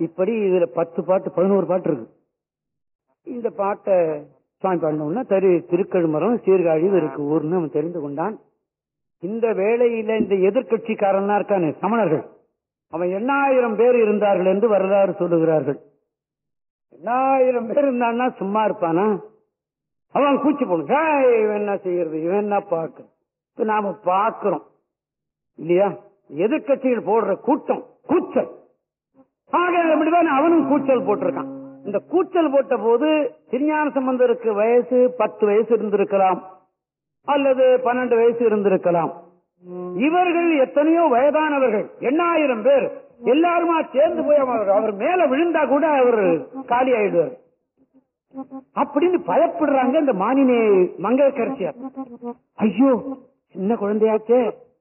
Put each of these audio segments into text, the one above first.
இப்படி இதுல பத்து பாட்டு பதினோரு பாட்டு இருக்கு இந்த பாட்டை சுவாமி பாடினோம்னா தரு திருக்கழுமரம் சீர்காழி இருக்கு ஊர்னு அவன் தெரிந்து கொண்டான் இந்த வேளையில இந்த எதிர்கட்சிக்காரன்லாம் இருக்கானே சமணர்கள் அவன் எண்ணாயிரம் பேர் இருந்தார்கள் என்று வரலாறு சொல்லுகிறார்கள் எண்ணாயிரம் பேர் இருந்தான்னா சும்மா இருப்பானா அவன் கூச்சி போன இவன் என்ன செய்யறது இவன் என்ன பார்க்க இப்ப நாம பார்க்கிறோம் இல்லையா எதிர்கட்சிகள் போடுற கூட்டம் கூச்சல் ஆக அப்படிதான் அவனும் கூச்சல் போட்டிருக்கான் இந்த கூச்சல் போட்ட போது திருஞான சம்பந்தருக்கு வயசு பத்து வயசு இருந்திருக்கலாம் அல்லது பன்னெண்டு வயசு இருந்திருக்கலாம் இவர்கள் எத்தனையோ வயதானவர்கள் எண்ணாயிரம் பேர் எல்லாருமா சேர்ந்து போய் அவர் அவர் மேல விழுந்தா கூட அவர் காலி ஆயிடுவார் அப்படின்னு பயப்படுறாங்க இந்த மானினே மங்கையரசியார் ஐயோ சின்ன குழந்தையாச்சே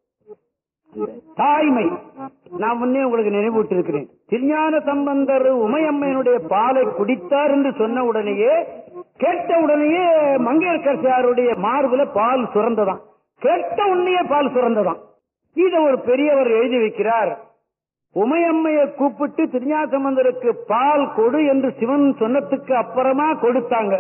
தாய்மை நான் முன்னே உங்களுக்கு நினைவூட்டி இருக்கிறேன் திருஞான சம்பந்தர் உமையம்மையனுடைய பாலை குடித்தார் என்று சொன்ன உடனேயே கேட்ட உடனேயே மங்கையர்கரசியாருடைய மார்புல பால் சுரந்ததாம் கேட்ட உடனேயே பால் சுரந்ததாம் இத ஒரு பெரியவர் எழுதி வைக்கிறார் உமையம்மையை கூப்பிட்டு திருஞான சம்பந்தருக்கு பால் கொடு என்று சிவன் சொன்னதுக்கு அப்புறமா கொடுத்தாங்க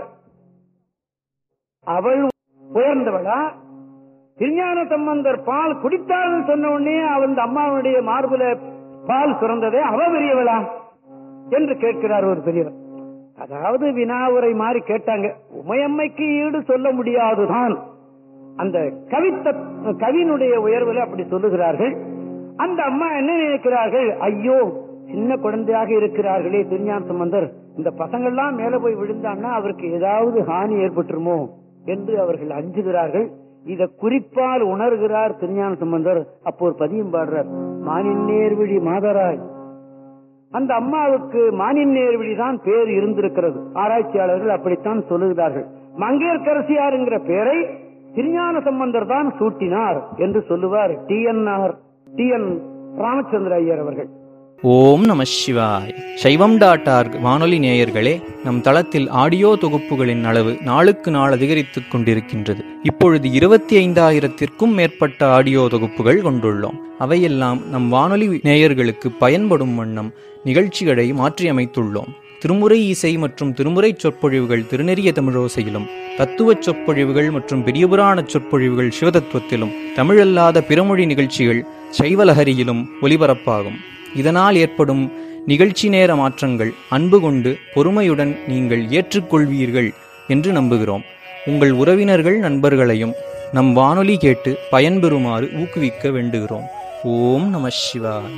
அவள் உயர்ந்தவளா திருஞான சம்பந்தர் பால் குடித்தாள்னு சொன்ன உடனே அவன் அம்மாவுடைய மார்புல பால் சுரந்ததே அவ பெரியவளா என்று கேட்கிறார் ஒரு பெரியவர் அதாவது வினாவுரை மாதிரி கேட்டாங்க உமையம்மைக்கு ஈடு சொல்ல முடியாதுதான் அந்த கவித்த கவினுடைய உயர்வுல அப்படி சொல்லுகிறார்கள் அந்த அம்மா என்ன நினைக்கிறார்கள் ஐயோ சின்ன குழந்தையாக இருக்கிறார்களே திருஞான சம்பந்தர் இந்த பசங்கள்லாம் மேல போய் விழுந்தான்னா அவருக்கு ஏதாவது ஹானி ஏற்பட்டுருமோ என்று அவர்கள் அஞ்சுகிறார்கள் இத குறிப்பால் உணர்கிறார் திருஞான சம்பந்தர் அப்போ ஒரு பதியம் பாடுறார் மானின் நேர்விழி மாதராய் அந்த அம்மாவுக்கு மானின் நேர்விழி தான் பேர் இருந்திருக்கிறது ஆராய்ச்சியாளர்கள் அப்படித்தான் சொல்லுகிறார்கள் மங்கையர்கரசியார் என்கிற பெயரை திருஞான சம்பந்தர் தான் சூட்டினார் என்று சொல்லுவார் T N R T N Ramachandra Iyer அவர்கள் ஓம் நம சிவாய் சைவம் டாட் ஆர்க் வானொலி நேயர்களே நம் தளத்தில் ஆடியோ தொகுப்புகளின் அளவு நாளுக்கு நாள் அதிகரித்துக் கொண்டிருக்கின்றது இப்பொழுது இருபத்தி ஐந்தாயிரத்திற்கும் மேற்பட்ட ஆடியோ தொகுப்புகள் கொண்டுள்ளோம் அவையெல்லாம் நம் வானொலி நேயர்களுக்கு பயன்படும் வண்ணம் நிகழ்ச்சிகளை மாற்றியமைத்துள்ளோம் திருமுறை இசை மற்றும் திருமுறை சொற்பொழிவுகள் திருநெறிய தமிழோசையிலும் தத்துவச் சொற்பொழிவுகள் மற்றும் பெரியபுராண சொற்பொழிவுகள் சிவதத்துவத்திலும் தமிழல்லாத பிறமொழி நிகழ்ச்சிகள் சைவலஹரியிலும் ஒலிபரப்பாகும் இதனால் ஏற்படும் நிகழ்ச்சி நேர மாற்றங்கள் அன்பு கொண்டு பொறுமையுடன் நீங்கள் ஏற்றுக்கொள்வீர்கள் என்று நம்புகிறோம் உங்கள் உறவினர்கள் நண்பர்களையும் நம் வானொலி கேட்டு பயன்பெறுமாறு ஊக்குவிக்க வேண்டுகிறோம் ஓம் நம சிவாய்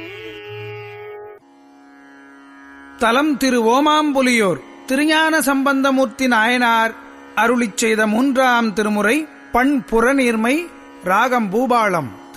தலம் திரு ஓமாம்புலியோர் திருஞான சம்பந்தமூர்த்தி நாயனார் அருளிச் செய்த மூன்றாம் திருமுறை பண் புறநீர்மை ராகம் பூபாளம்